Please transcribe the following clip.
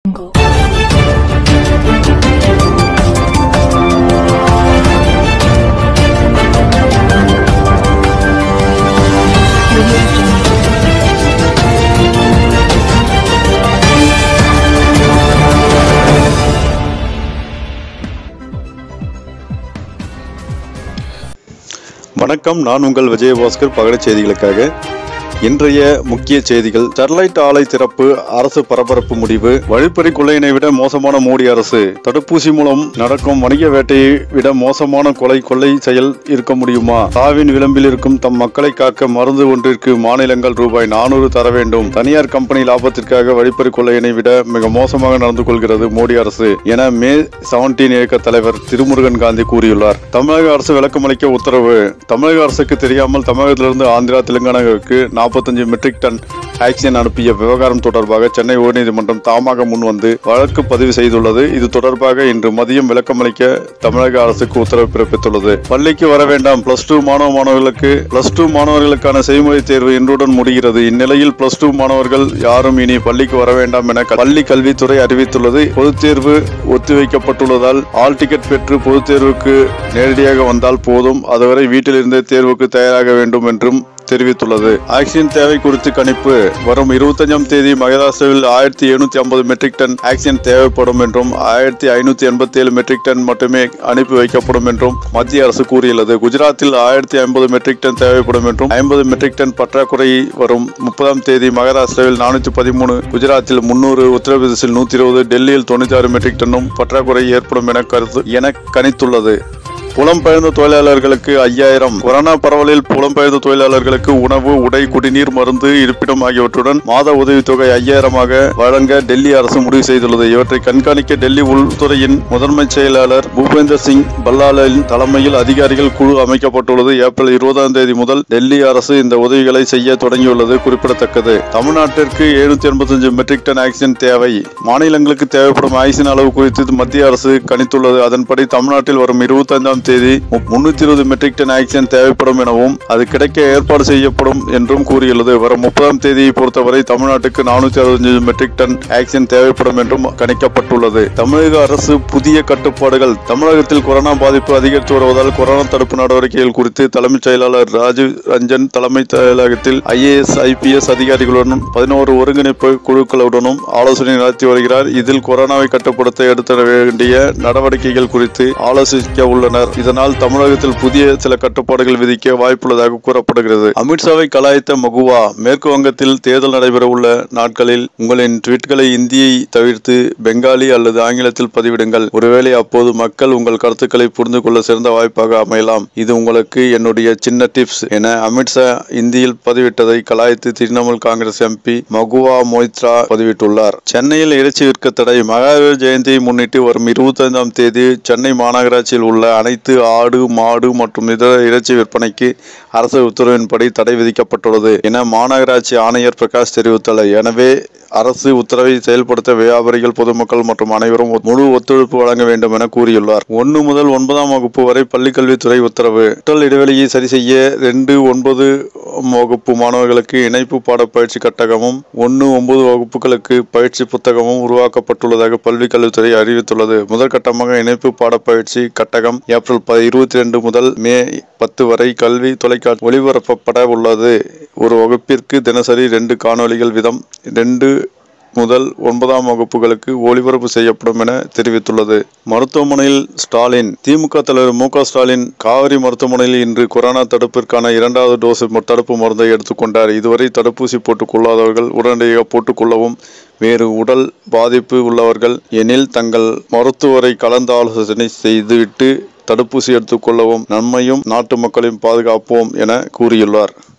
வணக்கம் நான் உங்கள் விஜயபாஸ்கர் பகடச் செய்திகளுக்காக இன்றைய முக்கிய செய்திகள் ஸ்டெர்லைட் ஆலை திறப்பு அரசு பரபரப்பு முடிவு வழிப்பறி கொள்ளையினை விட மோசமான மோடி அரசு தடுப்பூசி மூலம் நடக்கும் வணிக வேட்டையை விட மோசமான கொலை கொள்ளை செயல் இருக்க முடியுமா சாவின் விளிம்பில் இருக்கும் தம் மக்களை காக்க மருந்து ஒன்றிற்கு மாநிலங்கள் ரூபாய் நானூறு தர வேண்டும் தனியார் கம்பெனி லாபத்திற்காக வழிப்பறி கொள்ளையினை விட மிக மோசமாக நடந்து கொள்கிறது மோடி அரசு என மே செவன்டீன் இயக்க தலைவர் திருமுருகன் காந்தி கூறியுள்ளார் தமிழக அரசு விளக்கமளிக்க உத்தரவு தமிழக அரசுக்கு தெரியாமல் தமிழகத்திலிருந்து ஆந்திரா தெலுங்கானாவிற்கு நாற்பத்தஞ்சு மெட்ரிக் டன் ஆக்சிஜன் அனுப்பிய விவகாரம் தொடர்பாக சென்னை உயர்நீதிமன்றம் தாமாக முன்வந்து வழக்கு பதிவு செய்துள்ளது இது தொடர்பாக இன்று மதியம் விளக்கமளிக்க தமிழக அரசுக்கு உத்தரவு பிறப்பித்துள்ளது பள்ளிக்கு வர வேண்டாம் பிளஸ் டூ மாணவ மாணவர்களுக்கு பிளஸ் டூ மாணவர்களுக்கான செய்முறை தேர்வு இன்றுடன் முடிகிறது இந்நிலையில் பிளஸ் டூ மாணவர்கள் யாரும் இனி பள்ளிக்கு வர வேண்டாம் என பள்ளி கல்வித்துறை அறிவித்துள்ளது பொதுத் தேர்வு ஒத்திவைக்கப்பட்டுள்ளதால் ஆல் டிக்கெட் பெற்று பொதுத் தேர்வுக்கு நேரடியாக வந்தால் போதும் அதுவரை வீட்டிலிருந்தே தேர்வுக்கு தயாராக வேண்டும் என்றும் தெரிவித்துள்ளது ஆக்சிஜன் தேவை குறித்து கணிப்பு வரும் இருபத்தஞ்சாம் தேதி மகாராஷ்டிராவில் ஆயிரத்தி எழுநூத்தி ஐம்பது மெட்ரிக் டன் ஆக்சிஜன் தேவைப்படும் என்றும் ஆயிரத்தி ஐநூத்தி எண்பத்தி ஏழு மெட்ரிக் டன் மட்டுமே அனுப்பி வைக்கப்படும் என்றும் மத்திய அரசு கூறியுள்ளது குஜராத்தில் ஆயிரத்தி ஐம்பது மெட்ரிக் டன் தேவைப்படும் என்றும் ஐம்பது மெட்ரிக் டன் பற்றாக்குறை வரும் முப்பதாம் தேதி மகாராஷ்டிராவில் நானூத்தி பதிமூணு குஜராத்தில் முன்னூறு உத்தரப்பிரதேசில் நூத்தி இருபது டெல்லியில் தொண்ணூத்தி ஆறு மெட்ரிக் டன்னும் பற்றாக்குறை ஏற்படும் என கருத்து என கணித்துள்ளது புலம்பெயர்ந்த தொழிலாளர்களுக்கு ஐயாயிரம் கொரோனா பரவலில் புலம்பெயர்ந்த தொழிலாளர்களுக்கு உணவு உடை குடிநீர் மருந்து இருப்பிடம் ஆகியவற்றுடன் மாத உதவித்தொகை ஐயாயிரமாக வழங்க டெல்லி அரசு முடிவு செய்துள்ளது இவற்றை கண்காணிக்க டெல்லி உள்துறையின் முதன்மை செயலாளர் பூபேந்தர் சிங் பல்லாலின் தலைமையில் அதிகாரிகள் குழு அமைக்கப்பட்டுள்ளது ஏப்ரல் இருபதாம் தேதி முதல் டெல்லி அரசு இந்த உதவிகளை செய்ய தொடங்கியுள்ளது குறிப்பிடத்தக்கது தமிழ்நாட்டிற்கு எழுநூத்தி எண்பத்தஞ்சு மெட்ரிக் டன் ஆக்சிஜன் தேவை மாநிலங்களுக்கு தேவைப்படும் ஆக்சிஜன் அளவு குறித்து மத்திய அரசு கணித்துள்ளது அதன்படி தமிழ்நாட்டில் வரும் இருபத்தைந்தாம் தேதி முன்னூத்தி இருபது மெட்ரிக் டன் ஆக்சிஜன் தேவைப்படும் எனவும் அது கிடைக்க ஏற்பாடு செய்யப்படும் என்றும் கூறியுள்ளது வரும் முப்பதாம் தேதியை பொறுத்தவரை தமிழ்நாட்டுக்கு நானூத்தி அறுபத்தஞ்சு மெட்ரிக் டன் ஆக்சிஜன் தேவைப்படும் என்றும் கணிக்கப்பட்டுள்ளது தமிழக அரசு புதிய கட்டுப்பாடுகள் தமிழகத்தில் கொரோனா பாதிப்பு அதிகரித்து வருவதால் கொரோனா தடுப்பு நடவடிக்கைகள் குறித்து தலைமைச் செயலாளர் ராஜீவ் ரஞ்சன் தலைமை செயலகத்தில் ஐஏஎஸ் ஐபிஎஸ் அதிகாரிகளுடனும் பதினோரு ஒருங்கிணைப்பு குழுக்களுடனும் ஆலோசனை நடத்தி வருகிறார் இதில் கொரோனாவை கட்டுப்படுத்த எடுத்த வேண்டிய நடவடிக்கைகள் குறித்து ஆலோசிக்க உள்ளனர் இதனால் தமிழகத்தில் புதிய சில கட்டுப்பாடுகள் விதிக்க வாய்ப்புள்ளதாக கூறப்படுகிறது அமித்ஷாவை கலாய்த்த மகுவா மேற்கு வங்கத்தில் தேர்தல் நடைபெற உள்ள நாட்களில் உங்களின் ட்வீட்களை இந்தியை தவிர்த்து பெங்காலி அல்லது ஆங்கிலத்தில் பதிவிடுங்கள் ஒருவேளை அப்போது மக்கள் உங்கள் கருத்துக்களை புரிந்து கொள்ள சிறந்த வாய்ப்பாக அமையலாம் இது உங்களுக்கு என்னுடைய சின்ன டிப்ஸ் என அமித்ஷா இந்தியில் பதிவிட்டதை கலாய்த்து திரிணாமுல் காங்கிரஸ் எம்பி மகுவா மொய்த்ரா பதிவிட்டுள்ளார் சென்னையில் இறைச்சி விற்க தடை மகாவீர் ஜெயந்தியை முன்னிட்டு வரும் இருபத்தி ஐந்தாம் தேதி சென்னை மாநகராட்சியில் உள்ள அனைத்து ஆடு மாடு மற்றும் இதர இறைச்சி விற்பனைக்கு அரசு உத்தரவின்படி தடை விதிக்கப்பட்டுள்ளது என மாநகராட்சி ஆணையர் பிரகாஷ் தெரிவித்துள்ளார் எனவே அரசு உத்தரவை செயல்படுத்த வியாபாரிகள் பொதுமக்கள் மற்றும் அனைவரும் முழு ஒத்துழைப்பு வழங்க வேண்டும் என கூறியுள்ளார் ஒன்று முதல் ஒன்பதாம் வகுப்பு வரை பள்ளிக்கல்வித்துறை உத்தரவு கற்றல் இடைவெளியை சரி செய்ய ரெண்டு ஒன்பது வகுப்பு மாணவர்களுக்கு இணைப்பு பாட பயிற்சி கட்டகமும் ஒன்று ஒன்பது வகுப்புகளுக்கு பயிற்சி புத்தகமும் உருவாக்கப்பட்டுள்ளதாக பள்ளிக்கல்வித்துறை அறிவித்துள்ளது முதற்கட்டமாக இணைப்பு பாட பயிற்சி கட்டகம் ஏப்ரல் ப- இருபத்தி ரெண்டு முதல் மே பத்து வரை கல்வி தொலைக்காட்சி ஒளிபரப்பப்பட உள்ளது ஒரு வகுப்பிற்கு தினசரி ரெண்டு காணொளிகள் வீதம் ரெண்டு முதல் ஒன்பதாம் வகுப்புகளுக்கு ஒளிபரப்பு செய்யப்படும் என தெரிவித்துள்ளது மருத்துவமனையில் ஸ்டாலின் திமுக தலைவர் மு க ஸ்டாலின் காவிரி மருத்துவமனையில் இன்று கொரோனா தடுப்பிற்கான இரண்டாவது டோஸ் ம- தடுப்பு மருந்தை எடுத்துக்கொண்டார் இதுவரை தடுப்பூசி போட்டுக் கொள்ளாதவர்கள் உடனடியாக போட்டுக்கொள்ளவும் வேறு உடல் பாதிப்பு உள்ளவர்கள் எனில் தங்கள் மருத்துவரை கலந்து ஆலோசனை செய்துவிட்டு தடுப்பூசி எடுத்துக்கொள்ளவும் நம்மையும் நாட்டு மக்களையும் பாதுகாப்போம் என கூறியுள்ளார்